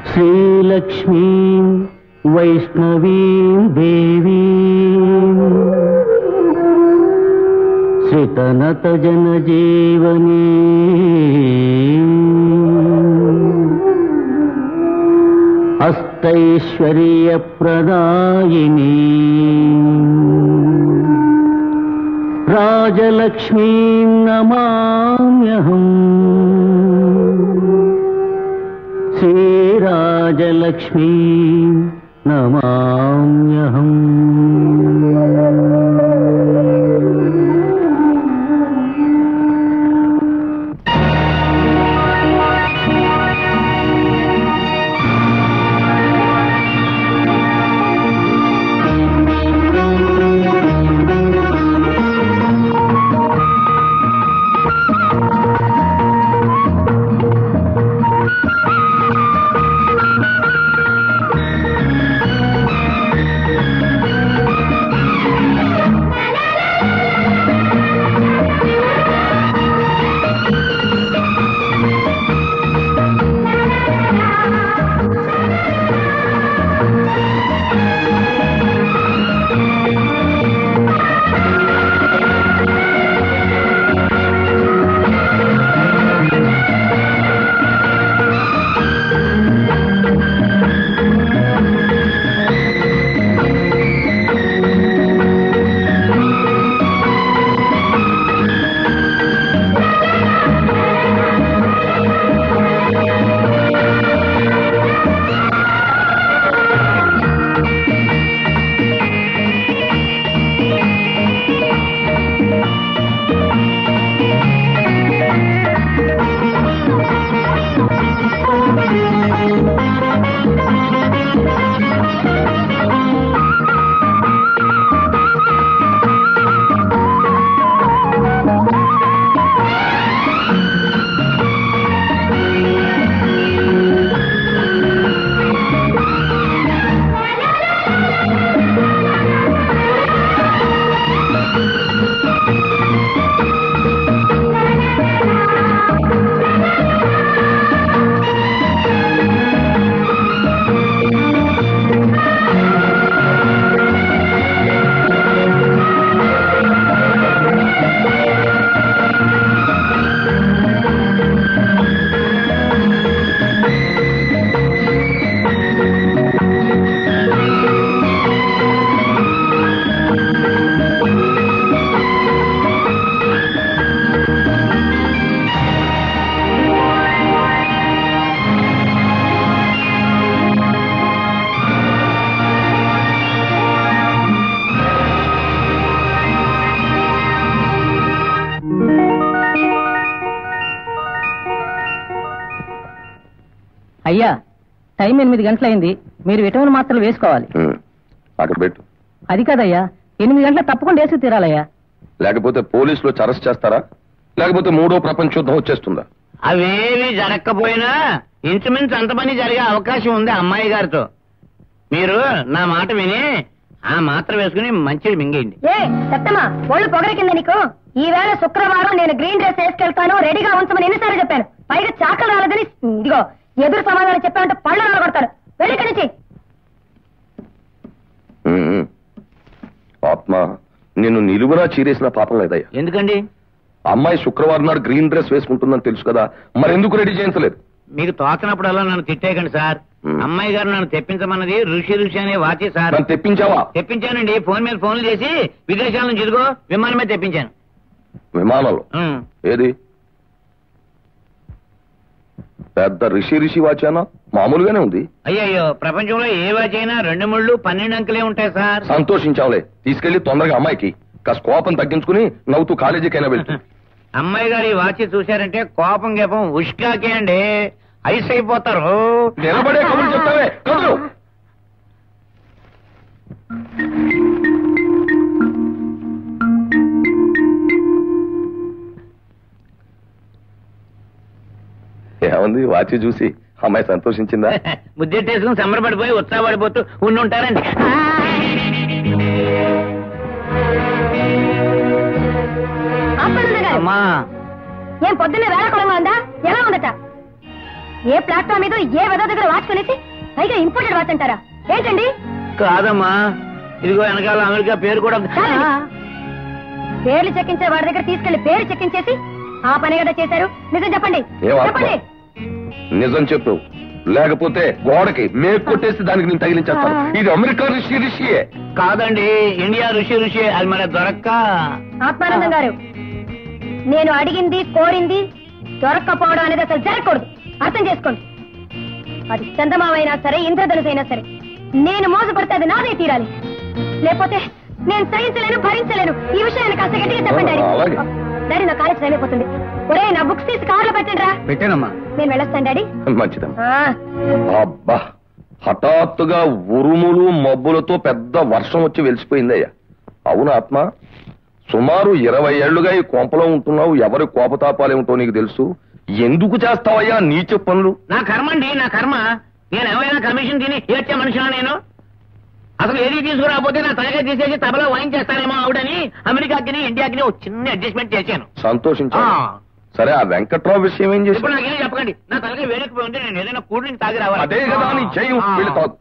శ్రీలక్ష్మీం వైష్ణవీం దేవీం శ్రితనత జనజీవనీ అష్టైశ్వర్యప్రదాయిని రాజలక్ష్మీం నమామ్యహం శ్రీరాజలక్ష్మీ నమామ్యహం అయ్యా టైం ఎనిమిది గంటలైంది మీరు విటమిన్ మాత్రలు వేసుకోవాలి ఉమ్, అక్కడ పెట్టు అది కాదయ్యా ఎనిమిది గంటలకు తప్పకుండా వేసి తీరాలయ్యా లేకపోతే పోలీసులు వచ్చి అరెస్ట్ చేస్తారా లేకపోతే మూడో ప్రపంచ యుద్ధం వచ్చేస్తుందా అవేవి జరగకపోయినా ఇంచుమించు అంత పని జరిగే అవకాశం ఉంది అమ్మాయి గారితో మీరు నా మాట విని ఆ మాత్ర వేసుకుని మంచిది మింగేయండి ఏ చెప్తమా ఒళ్ళు పొగరికింద నీకు ఈ వేళ శుక్రవారం నేను గ్రీన్ డ్రెస్ వేసుకెళ్తాను రెడీగా ఉంచమని ఎన్నిసార్లు చెప్పాను పైగా చాకలు రాలేదని ఇదిగో ఎదురు సమాధానం చెప్పామంటే పళ్ళు రాలగొడతారు వెళ్ళి ఇక్కడి నుంచి ఉమ్, ఉమ్. ఆత్మ నిన్ను నిలువునా చీరేసిన పాపం లేదయ్యా ఎందుకండి అమ్మాయి శుక్రవారం నాడు గ్రీన్ డ్రెస్ వేసుకుంటుందని తెలుసు కదా మరెందుకు రెడీ చేయించలేదు మీకు తోచనప్పుడల్లా నన్ను తిట్టేయకండి సార్ Hmm. అమ్మాయి గారు నన్ను తెప్పించమన్నది ఋషి ఋషి అనే వాచి సార్ నన్ను తెప్పించావా తెప్పించానండి ఫోన్ మీద ఫోన్లు చేసి విదేశాల నుంచి ఇదిగో విమానం మీద తెప్పించాను విమానంలో Hmm. ఏది పెద్ద రిషి రిషి వాచానా మామూలుగానే ఉంది అయ్యయ్యో ప్రపంచంలో ఏ వాచి అయినా రెండు ముళ్ళు పన్నెండు అంకెలే ఉంటాయి సార్ సంతోషించావులే తీసుకెళ్లి తొందరగా అమ్మాయికి కాస్త కోపం తగ్గించుకుని నవ్వుతూ కాలేజీకైనా వెళ్తూ అమ్మాయి గారు ఈ వాచి చూశారంటే కోపం గేపం ఉష్కాకే అండి ఐస్ అయిపోతారు నిలబడే కబుర్లు చెప్తావే కదులు ఏముంది వాచి చూసి అమ్మాయి సంతోషించిందా ముద్దెట్టేసుకుని సంబరపడిపోయి ఉత్సాహపడిపోతూ ఉండి ఉంటారండి ఆపన్న గారు అమ్మా ఏం పొద్దున్నే వేళ కూడా ఉందా ఎలా ఉందట ఏ ప్లాట్ఫామ్ మీద ఏ వెద దగ్గర వాచ్ కొనేసి పైగా ఇంపోర్టెడ్ వాచ్ అంటారా ఏంటండి కాదమ్మా ఇదిగో వెనకాల అమెరికా పేరు కూడా చాలండి. పేర్లు చెక్కించే వాడి దగ్గర తీసుకెళ్లి పేరు చెక్కించేసి ఆ పని కదా చేశారు నిజం చెప్పండి ఏం ఆత్మ? చెప్పండి నిజం చెప్పు లేకపోతే గోడకి మేకు కొట్టేసి దానికి నేను తగిలించేస్తాను ఇది అమెరికా ఋషి ఋషియే కాదండి ఇండియా ఋషి ఋషి అది మన దొరక్క ఆత్మానందం గారు నేను అడిగింది కోరింది దొరక్కపోవడం అనేది అసలు జరగకూడదు అర్థం చేసుకోండి అది చందమామైనా సరే ఇంద్రధనుసు అయినా సరే నేను మోసపడితే అది నాదే తీరాలి లేకపోతే నేను సహించలేను భరించలేను ఈ విషయాన్ని కాస్త గట్టిగా చెప్పండి డాడీ అలాగే. డాడీ నా కాలేజ్ టైం అయిపోతుంది ఒరే నా బుక్స్ తీసి కార్లో పెట్టండి రా పెట్టానమ్మా నేను వెళ్ళొస్తాను డాడీ మంచిదమ్మా ఆ, అబ్బా హఠాత్తుగా ఉరుములు మబ్బులతో పెద్ద వర్షం వచ్చి వెలిసిపోయిందయ్యా అవును ఆత్మ సుమారు ఇరవై ఏళ్లుగా ఈ కొంపలో ఉంటున్నావు ఎవరి కోపతాపాలేమిటో నీకు తెలుసు ఎందుకు చేస్తావయ్యా నీచ పనులు నా కర్మ అండి నా కర్మ నేను ఏమైనా కమిషన్ తిని ఏడ్చే మనిషినా నేను అసలు ఏది తీసుకురాకపోతే నా తలగా తీసేసి తబలా వాయించేస్తానేమో ఆవిడని అమెరికాకి ఇండియాకి ఒక చిన్న అడ్జస్ట్మెంట్ చేశాను సంతోషించా ఆ. సరే ఆ వెంకట్రావు విషయం ఏం చేసి ఇప్పుడు నాకేం చెప్పకండి నా తలగా వేడెక్కిపోయి ఉంటే నేను ఏదైనా కూల్ డ్రింక్ తాగి రావాలి అదే కదా నీ చెయ్యి ఆ. వెళ్ళి తాగు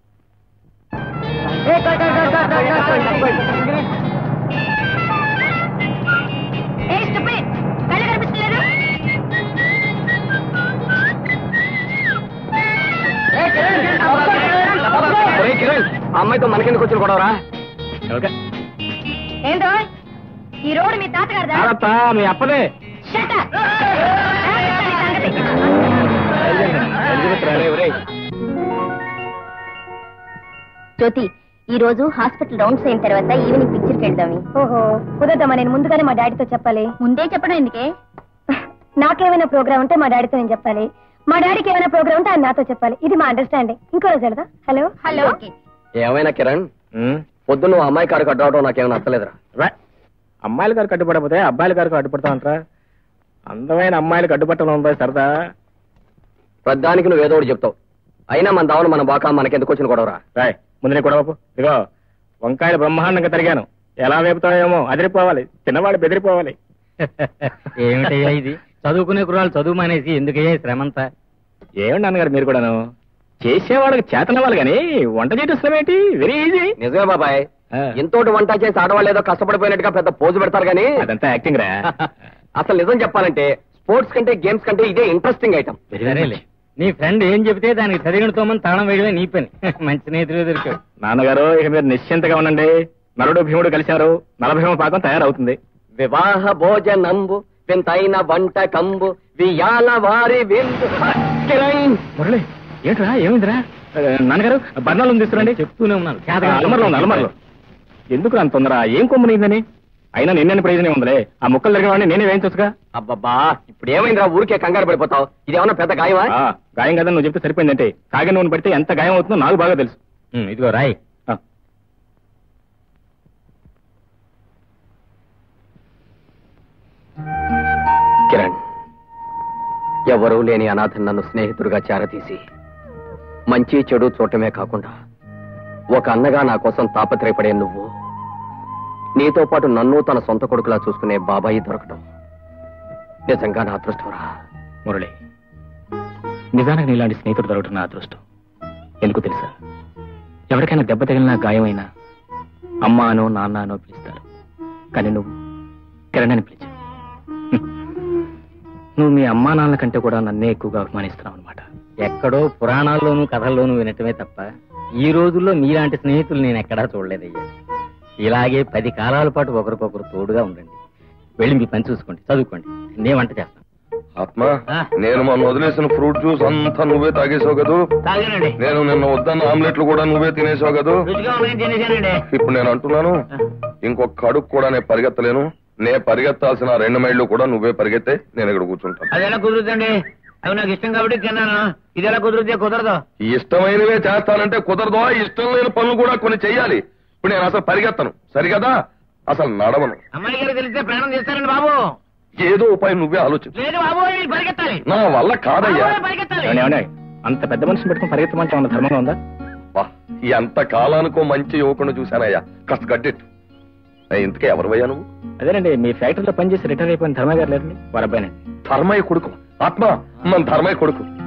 ఏ, కో, కో, కో, కో, కో, కో, కో. ఏ, stupid. కళ్ళు కనిపించలేదు అమ్మాయితో మనకెందుకు వచ్చిన గొడవరా ఏంటో ఈ రోడ్డు మీ తాతగారిదా మీ అప్పదే Shut up. సంగతి. జ్యోతి ఈ రోజు హాస్పిటల్ రౌండ్స్ అయిన తర్వాత ఈవినింగ్ పిక్చర్కి వెళ్దాం ఓహో కుదరదమ్మా నేను ముందుగానే మా డాడీతో చెప్పాలి ముందే చెప్పడం ఎందుకే నాకేమైనా ప్రోగ్రామ్ ఉంటే మా డాడీతో నేను చెప్పాలి మా డాడీకి ఏమైనా ప్రోగ్రామ్ ఉంటే ఆయన నాతో చెప్పాలి ఇది మా అండర్స్టాండింగ్ ఇంకో రోజు వెళ్దా హలో హలో ఏమైనా కిరణ్ పొద్దున్న నువ్వు అమ్మాయి కారు కట్టవడం నాకేమైనా నచ్చలేదురా అమ్మాయిల గారు కట్టుబడకపోతే అబ్బాయిల గారు అడ్డుపడతా అంటారా అందమైన అమ్మాయిలకు అడ్డుపట్టడం ఉందా సరదా ప్రధానికి నువ్వు ఏదో ఒకటి చెప్తావు అయినా మన దావన మన బాకా మనకెందుకు వచ్చిన గొడవరా రాయ్ ముందు నీ గొడవపు ఇగో వంకాయలు బ్రహ్మాండంగా తరిగాను ఎలా వేపుతాయేమో అదిరిపోవాలి చిన్నవాడు బెదిరిపోవాలి ఏమిటయ్యా ఇది చదువుకునే కుర్రాలు చదువు మానేసి ఎందుకయ్యా ఈ శ్రమంతా ఏమండి అన్నగారు మీరు కూడాను చేసేవాళ్ళకి చేతనవ్వాలి కానీ వంట చేయడం ఏంటి వెరీ ఈజీ నిజమే బాబాయ్ ఆ. ఇంతోటి వంట చేసి ఆడవాళ్ళు ఏదో కష్టపడిపోయినట్టుగా పెద్ద పోజు పెడతారు కానీ అదంతా యాక్టింగ్ రా అసలు నిజం చెప్పాలంటే స్పోర్ట్స్ కంటే గేమ్స్ కంటే ఇదే ఇంట్రెస్టింగ్ ఐటమ్ సరేలే నీ ఫ్రెండ్ ఏం చెబితే దానికి చదివినతోమని తాళం వేయడమే నీ పని మంచి స్నేహితులు దొరికావు నాన్నగారు ఇక మీరు నిశ్చింతగా ఉండండి నలుడు భీముడు కలిశారు నలభీమ పాకం తయారవుతుంది వివాహ భోజనంబు వింతైన వంట కంబు వియాల వారి విందు కిరణ్ మురళి ఏంట్రా ఏమైందిరా ఆ, నాన్నగారు బర్ణాలు తీసుకురండి చెప్తూనే ఉన్నాను ఆ, అలమరలో ఉంది, అలమరలో ఎందుకు అంత తొందర ఏం కొమ్మనిందని అయినా నిన్నని ప్రయోజనం ఉందిలే ఆ ముక్కలు తిరిగిన నేనే వేయించొచ్చుగా అబ్బబ్బా ఇప్పుడు ఏమైందిరా ఊరికే కంగారు పడిపోతావు ఇదేమన్నా పెద్ద గాయమా ఆ, గాయం కదా నువ్వు చెప్తే సరిపోయిందంటే కాగి నూనె పెడితే ఎంత గాయం అవుతుందో నాకు బాగా తెలుసు ఉమ్, ఇదిగో రాయ్ ఆ, కిరణ్ ఎవరూ లేని అనాథ నన్ను స్నేహితుడిగా చేరతీసి మంచి చెడు చూడటమే కాకుండా ఒక అన్నగా నా కోసం తాపత్రయపడే నువ్వు నీతో పాటు నన్ను తన సొంత కొడుకులా చూసుకునే బాబాయి దొరకటం నిజంగా నా అదృష్టంరా మురళి నిజానికి నీలాంటి స్నేహితుడు దొరకటం నా అదృష్టం ఎందుకు తెలుసా ఎవరికైనా దెబ్బ తగిలినా గాయమైనా అమ్మ అనో నాన్న అనో పిలుస్తారు కానీ నువ్వు కిరణ్ అని పిలిచావు హ్మ్. నువ్వు మీ అమ్మా నాన్నల కంటే కూడా నన్నే ఎక్కువగా అభిమానిస్తున్నావు అనమాట ఎక్కడో పురాణాల్లోనూ కథల్లోనూ వినటమే తప్ప ఈ రోజుల్లో మీలాంటి స్నేహితులు నేను ఎక్కడా చూడలేదయ్యా ఇలాగే పది కాలాల పాటు ఒకరికొకరు తోడుగా ఉండండి వెళ్ళి మీ పని చూసుకోండి చదువుకోండి నేను వంట చేస్తాను ఆత్మ నేను మొన్న వదిలేసిన ఫ్రూట్ జ్యూస్ అంతా నువ్వే తాగేసావు కదూ తాగానండి నేను నిన్న వద్దన్న ఆమ్లెట్లు కూడా నువ్వే తినేసావు కదూ రుచిగా ఉన్నాయని తినేశానండి ఇప్పుడు నేను అంటున్నాను ఇంకొక అడుగు కూడా నేను పరిగెత్తలేను నే పరిగెత్తాల్సిన రెండు మైళ్ళు కూడా నువ్వే పరిగెత్తే నేను ఇక్కడ కూర్చుంటాను అది ఎలా కుదురుతుందండి అవి నాకు ఇష్టం కాబట్టి తిన్నాను ఇది ఎలా కుదురుతే కుదరదు ఇష్టమైనవే చేస్తానంటే కుదరదు ఇష్టం లేని పనులు కూడా కొన్ని చెయ్యాలి ఇప్పుడు నేను అసలు పరిగెత్తను సరిగదా అసలు నడవను అమ్మాయి గారు తెలిస్తే ప్రాణం తీస్తారండి బాబు ఏదో ఉపాయం నువ్వే ఆలోచించు లేదు బాబు నేను పరిగెత్తాలి నా వల్ల కాదయ్యా బాబు, పరిగెత్తాలి ఏమండి, ఏమండి? అంత పెద్ద మనిషిని పెట్టుకుని పరిగెత్తమంటే ఏమన్నా ధర్మంగా ఉందా వా, ఎంత కాలానికో మంచి యువకుని చూశానయ్యా కాస్త గడ్డెట్టు ఏ, ఇంతకే ఎవరివయ్యా నువ్వు అదేనండి మీ ఫ్యాక్టరీలో పనిచేసి రిటైర్ అయిపోయిన ధర్మ గారు లేరండి వారి అబ్బాయినండి ధర్మయ్య కొడుకు ఆత్మ మన ధర్మయ్య కొడుకు